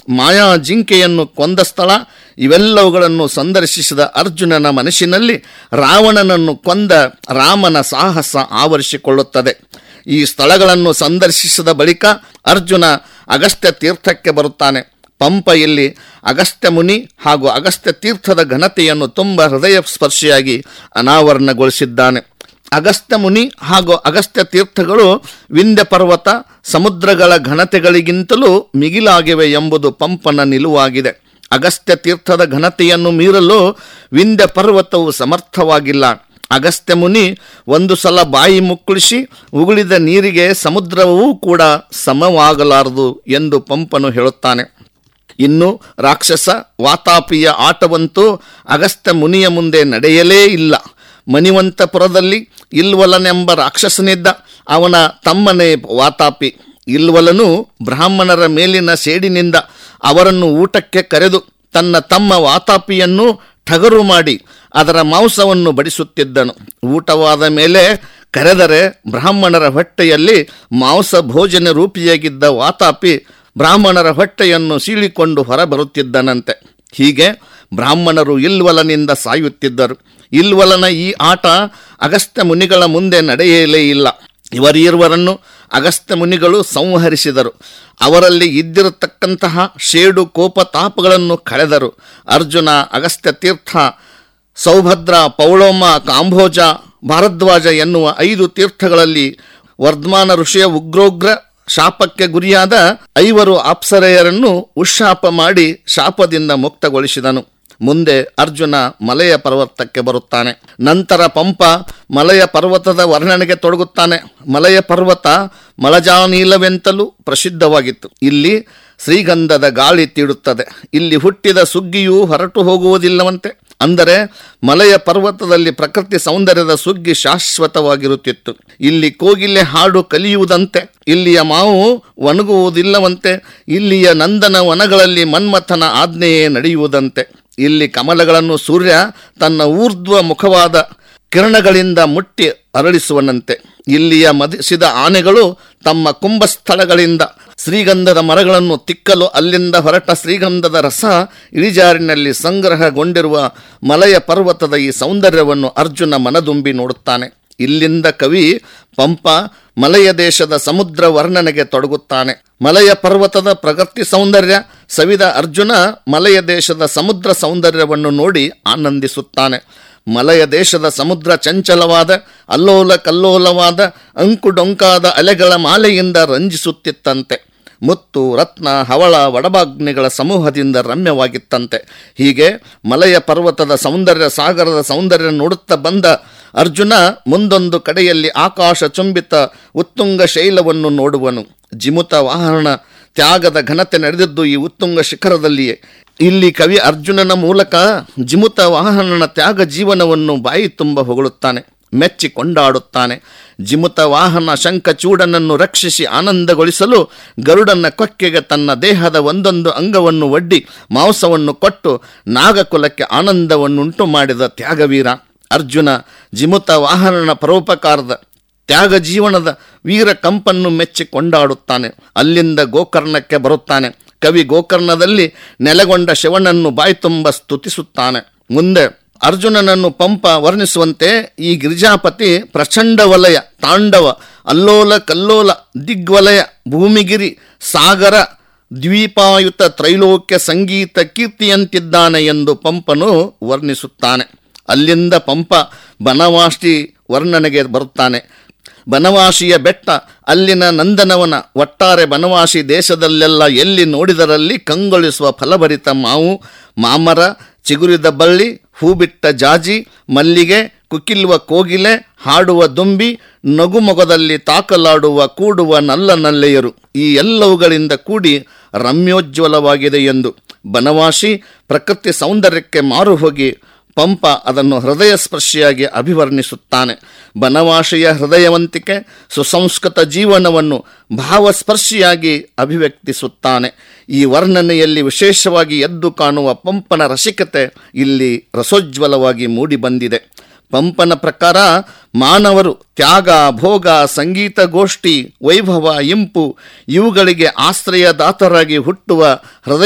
ಮಾಯಾ ಜಿಂಕೆಯನ್ನು ಕೊಂದ ಸ್ಥಳ ಇವೆಲ್ಲವುಗಳನ್ನು ಸಂದರ್ಶಿಸಿದ ಅರ್ಜುನನ ಮನಸ್ಸಿನಲ್ಲಿ ರಾವಣನನ್ನು ಕೊಂದ ರಾಮನ ಸಾಹಸ ಆವರಿಸಿಕೊಳ್ಳುತ್ತದೆ ಈ ಸ್ಥಳಗಳನ್ನು ಸಂದರ್ಶಿಸಿದ ಬಳಿಕ ಅರ್ಜುನ ಅಗಸ್ತ್ಯ ತೀರ್ಥಕ್ಕೆ ಬರುತ್ತಾನೆ ಪಂಪ ಇಲ್ಲಿ ಅಗಸ್ತ್ಯ ಮುನಿ ಹಾಗೂ ಅಗಸ್ತ್ಯ ತೀರ್ಥದ ಘನತೆಯನ್ನು ತುಂಬ ಹೃದಯ ಸ್ಪರ್ಶಿಯಾಗಿ ಅನಾವರಣಗೊಳಿಸಿದ್ದಾನೆ ಅಗಸ್ತ್ಯ ಮುನಿ ಹಾಗೂ ಅಗಸ್ತ್ಯ ತೀರ್ಥಗಳು ವಿಂಧ್ಯ ಪರ್ವತ ಸಮುದ್ರಗಳ ಘನತೆಗಳಿಗಿಂತಲೂ ಮಿಗಿಲಾಗಿವೆ ಎಂಬುದು ಪಂಪನ ನಿಲುವಾಗಿದೆ ಅಗಸ್ತ್ಯ ತೀರ್ಥದ ಘನತೆಯನ್ನು ಮೀರಲು ವಿಂಧ್ಯ ಪರ್ವತವು ಸಮರ್ಥವಾಗಿಲ್ಲ ಅಗಸ್ತ್ಯ ಮುನಿ ಒಂದು ಸಲ ಬಾಯಿ ಮುಕ್ಕಳಿಸಿ ಉಗುಳಿದ ನೀರಿಗೆ ಸಮುದ್ರವೂ ಕೂಡ ಸಮವಾಗಲಾರದು ಎಂದು ಪಂಪನು ಹೇಳುತ್ತಾನೆ ಇನ್ನು ರಾಕ್ಷಸ ವಾತಾಪಿಯ ಆಟವಂತೂ ಅಗಸ್ತ್ಯ ಮುನಿಯ ಮುಂದೆ ನಡೆಯಲೇ ಇಲ್ಲ ಮಣಿವಂತಪುರದಲ್ಲಿ ಇಲ್ವಲನೆಂಬ ರಾಕ್ಷಸನಿದ್ದ ಅವನ ತಮ್ಮನೇ ವಾತಾಪಿ ಇಲ್ವಲನು ಬ್ರಾಹ್ಮಣರ ಮೇಲಿನ ಸೇಡಿನಿಂದ ಅವರನ್ನು ಊಟಕ್ಕೆ ಕರೆದು ತನ್ನ ತಮ್ಮ ವಾತಾಪಿಯನ್ನು ಟಗರು ಮಾಡಿ ಅದರ ಮಾಂಸವನ್ನು ಬಡಿಸುತ್ತಿದ್ದನು ಊಟವಾದ ಮೇಲೆ ಕರೆದರೆ ಬ್ರಾಹ್ಮಣರ ಹೊಟ್ಟೆಯಲ್ಲಿ ಮಾಂಸ ಭೋಜನ ರೂಪಿಯಾಗಿದ್ದ ವಾತಾಪಿ ಬ್ರಾಹ್ಮಣರ ಹೊಟ್ಟೆಯನ್ನು ಸೀಳಿಕೊಂಡು ಹೊರಬರುತ್ತಿದ್ದನಂತೆ ಹೀಗೆ ಬ್ರಾಹ್ಮಣರು ಇಲ್ವಲನಿಂದ ಸಾಯುತ್ತಿದ್ದರು ಇಲ್ವಲನ ಈ ಆಟ ಅಗಸ್ತ್ಯ ಮುನಿಗಳ ಮುಂದೆ ನಡೆಯಲೇ ಇಲ್ಲ ಇವರಿರುವರನ್ನು ಅಗಸ್ತ್ಯ ಮುನಿಗಳು ಸಂಹರಿಸಿದರು ಅವರಲ್ಲಿ ಇದ್ದಿರತಕ್ಕಂತಹ ಶೇಡು ಕೋಪ ತಾಪಗಳನ್ನು ಕಳೆದರು ಅರ್ಜುನ ಅಗಸ್ತ್ಯ ತೀರ್ಥ ಸೌಭದ್ರ ಪೌಳೋಮ ಕಾಂಭೋಜ ಭಾರದ್ವಾಜ ಎನ್ನುವ ಐದು ತೀರ್ಥಗಳಲ್ಲಿ ವರ್ಧಮಾನ ಋಷಿಯ ಉಗ್ರೋಗ್ರ ಶಾಪಕ್ಕೆ ಗುರಿಯಾದ ಐವರು ಅಪ್ಸರೆಯರನ್ನು ಉಶಾಪ ಮಾಡಿ ಶಾಪದಿಂದ ಮುಕ್ತಗೊಳಿಸಿದನು ಮುಂದೆ ಅರ್ಜುನ ಮಲೆಯ ಪರ್ವತಕ್ಕೆ ಬರುತ್ತಾನೆ ನಂತರ ಪಂಪ ಮಲೆಯ ಪರ್ವತದ ವರ್ಣನೆಗೆ ತೊಡಗುತ್ತಾನೆ ಮಲೆಯ ಪರ್ವತ ಮಲಜಾನೀಲವೆಂತಲೂ ಪ್ರಸಿದ್ಧವಾಗಿತ್ತು ಇಲ್ಲಿ ಶ್ರೀಗಂಧದ ಗಾಳಿ ತೀಡುತ್ತದೆ ಇಲ್ಲಿ ಹುಟ್ಟಿದ ಸುಗ್ಗಿಯೂ ಹೊರಟು ಹೋಗುವುದಿಲ್ಲವಂತೆ ಅಂದರೆ ಮಲೆಯ ಪರ್ವತದಲ್ಲಿ ಪ್ರಕೃತಿ ಸೌಂದರ್ಯದ ಸುಗ್ಗಿ ಶಾಶ್ವತವಾಗಿರುತ್ತಿತ್ತು ಇಲ್ಲಿ ಕೋಗಿಲೆ ಹಾಡು ಕಲಿಯುವುದಂತೆ ಇಲ್ಲಿಯ ಮಾವು ಒಣಗುವುದಿಲ್ಲವಂತೆ ಇಲ್ಲಿಯ ನಂದನ ವನಗಳಲ್ಲಿ ಮನ್ಮಥನ ಆಜ್ಞೆಯೇ ನಡೆಯುವುದಂತೆ ಇಲ್ಲಿ ಕಮಲಗಳನ್ನು ಸೂರ್ಯ ತನ್ನ ಊರ್ಧ್ವ ಮುಖವಾದ ಕಿರಣಗಳಿಂದ ಮುಟ್ಟಿ ಅರಳಿಸುವನಂತೆ ಇಲ್ಲಿಯ ಮದಿಸಿದ ಆನೆಗಳು ತಮ್ಮ ಕುಂಭಸ್ಥಳಗಳಿಂದ ಶ್ರೀಗಂಧದ ಮರಗಳನ್ನು ತಿಕ್ಕಲು ಅಲ್ಲಿಂದ ಹೊರಟ ಶ್ರೀಗಂಧದ ರಸ ಇಳಿಜಾರಿನಲ್ಲಿ ಸಂಗ್ರಹಗೊಂಡಿರುವ ಮಲಯ ಪರ್ವತದ ಈ ಸೌಂದರ್ಯವನ್ನು ಅರ್ಜುನ ಮನದುಂಬಿ ನೋಡುತ್ತಾನೆ ಇಲ್ಲಿಂದ ಕವಿ ಪಂಪ ಮಲಯ ದೇಶದ ಸಮುದ್ರ ವರ್ಣನೆಗೆ ತೊಡಗುತ್ತಾನೆ ಮಲಯ ಪರ್ವತದ ಪ್ರಗತಿ ಸೌಂದರ್ಯ ಸವಿದ ಅರ್ಜುನ ಮಲಯ ದೇಶದ ಸಮುದ್ರ ಸೌಂದರ್ಯವನ್ನು ನೋಡಿ ಆನಂದಿಸುತ್ತಾನೆ ಮಲಯ ದೇಶದ ಸಮುದ್ರ ಚಂಚಲವಾದ ಅಲ್ಲೋಲ ಕಲ್ಲೋಲವಾದ ಅಂಕುಡೊಂಕಾದ ಅಲೆಗಳ ಮಾಲೆಯಿಂದ ರಂಜಿಸುತ್ತಿತ್ತಂತೆ ಮುತ್ತು ರತ್ನ ಹವಳ ವಡಬಾಗ್ನಿಗಳ ಸಮೂಹದಿಂದ ರಮ್ಯವಾಗಿತ್ತಂತೆ ಹೀಗೆ ಮಲಯ ಪರ್ವತದ ಸೌಂದರ್ಯ ಸಾಗರದ ಸೌಂದರ್ಯ ನೋಡುತ್ತಾ ಬಂದ ಅರ್ಜುನ ಮುಂದೊಂದು ಕಡೆಯಲ್ಲಿ ಆಕಾಶ ಚುಂಬಿತ ಉತ್ತುಂಗ ಶೈಲವನ್ನು ನೋಡುವನು ಜಿಮುತ ವಾಹನ ತ್ಯಾಗದ ಘನತೆ ನಡೆದಿದ್ದು ಈ ಉತ್ತುಂಗ ಶಿಖರದಲ್ಲಿಯೇ ಇಲ್ಲಿ ಕವಿ ಅರ್ಜುನನ ಮೂಲಕ ಜಿಮುತ ವಾಹನನ ತ್ಯಾಗ ಜೀವನವನ್ನು ಬಾಯಿ ತುಂಬ ಹೊಗಳುತ್ತಾನೆ ಮೆಚ್ಚಿ ಕೊಂಡಾಡುತ್ತಾನೆ ಜಿಮುತ ವಾಹನ ಶಂಖಚೂಡನನ್ನು ರಕ್ಷಿಸಿ ಆನಂದಗೊಳಿಸಲು ಗರುಡನ ಕೊಕ್ಕೆಗೆ ತನ್ನ ದೇಹದ ಒಂದೊಂದು ಅಂಗವನ್ನು ಒಡ್ಡಿ ಮಾಂಸವನ್ನು ಕೊಟ್ಟು ನಾಗಕುಲಕ್ಕೆ ಆನಂದವನ್ನುಂಟು ಮಾಡಿದ ತ್ಯಾಗವೀರ ಅರ್ಜುನ ಜಿಮುತ ವಾಹನನ ಪರೋಪಕಾರದ ತ್ಯಾಗ ಜೀವನದ ವೀರ ಕಂಪನ್ನು ಮೆಚ್ಚಿ ಕೊಂಡಾಡುತ್ತಾನೆ ಅಲ್ಲಿಂದ ಗೋಕರ್ಣಕ್ಕೆ ಬರುತ್ತಾನೆ ಕವಿ ಗೋಕರ್ಣದಲ್ಲಿ ನೆಲೆಗೊಂಡ ಶಿವನನ್ನು ಬಾಯ್ತುಂಬ ಸ್ತುತಿಸುತ್ತಾನೆ ಮುಂದೆ ಅರ್ಜುನನನ್ನು ಪಂಪ ವರ್ಣಿಸುವಂತೆ ಈ ಗಿರಿಜಾಪತಿ ಪ್ರಚಂಡ ವಲಯ ತಾಂಡವ ಅಲ್ಲೋಲ ಕಲ್ಲೋಲ ದಿಗ್ವಲಯ ಭೂಮಿಗಿರಿ ಸಾಗರ ದ್ವೀಪಾಯುತ ತ್ರೈಲೋಕ್ಯ ಸಂಗೀತ ಕೀರ್ತಿಯಂತಿದ್ದಾನೆ ಎಂದು ಪಂಪನು ವರ್ಣಿಸುತ್ತಾನೆ ಅಲ್ಲಿಂದ ಪಂಪ ಬನವಾಸಿ ವರ್ಣನೆಗೆ ಬರುತ್ತಾನೆ ಬನವಾಸಿಯ ಬೆಟ್ಟ ಅಲ್ಲಿನ ನಂದನವನ ಒಟ್ಟಾರೆ ಬನವಾಸಿ ದೇಶದಲ್ಲೆಲ್ಲ ಎಲ್ಲಿ ನೋಡಿದರಲ್ಲಿ ಕಂಗೊಳಿಸುವ ಫಲಭರಿತ ಮಾವು ಮಾಮರ ಚಿಗುರಿದ ಬಳ್ಳಿ ಹೂಬಿಟ್ಟ ಜಾಜಿ ಮಲ್ಲಿಗೆ ಕುಕ್ಕಿಲ್ವ ಕೋಗಿಲೆ ಹಾಡುವ ದುಂಬಿ ನಗುಮೊಗದಲ್ಲಿ ತಾಕಲಾಡುವ ಕೂಡುವ ನಲ್ಲ ನಲ್ಲೆಯರು ಈ ಎಲ್ಲವುಗಳಿಂದ ಕೂಡಿ ರಮ್ಯೋಜ್ವಲವಾಗಿದೆ ಎಂದು ಬನವಾಸಿ ಪ್ರಕೃತಿ ಸೌಂದರ್ಯಕ್ಕೆ ಮಾರು ಹೋಗಿ ಪಂಪ ಅದನ್ನು ಹೃದಯ ಸ್ಪರ್ಶಿಯಾಗಿ ಅಭಿವರ್ಣಿಸುತ್ತಾನೆ ಬನವಾಸಿಯ ಹೃದಯವಂತಿಕೆ ಸುಸಂಸ್ಕೃತ ಜೀವನವನ್ನು ಭಾವಸ್ಪರ್ಶಿಯಾಗಿ ಅಭಿವ್ಯಕ್ತಿಸುತ್ತಾನೆ ಈ ವರ್ಣನೆಯಲ್ಲಿ ವಿಶೇಷವಾಗಿ ಎದ್ದು ಕಾಣುವ ಪಂಪನ ರಸಿಕತೆ ಇಲ್ಲಿ ರಸೋಜ್ವಲವಾಗಿ ಮೂಡಿಬಂದಿದೆ ಪಂಪನ ಪ್ರಕಾರ ಮಾನವರು ತ್ಯಾಗ ಭೋಗ ಸಂಗೀತ ಗೋಷ್ಠಿ ವೈಭವ ಇಂಪು ಇವುಗಳಿಗೆ ಆಶ್ರಯದಾತರಾಗಿ ಹುಟ್ಟುವ ಹೃದಯ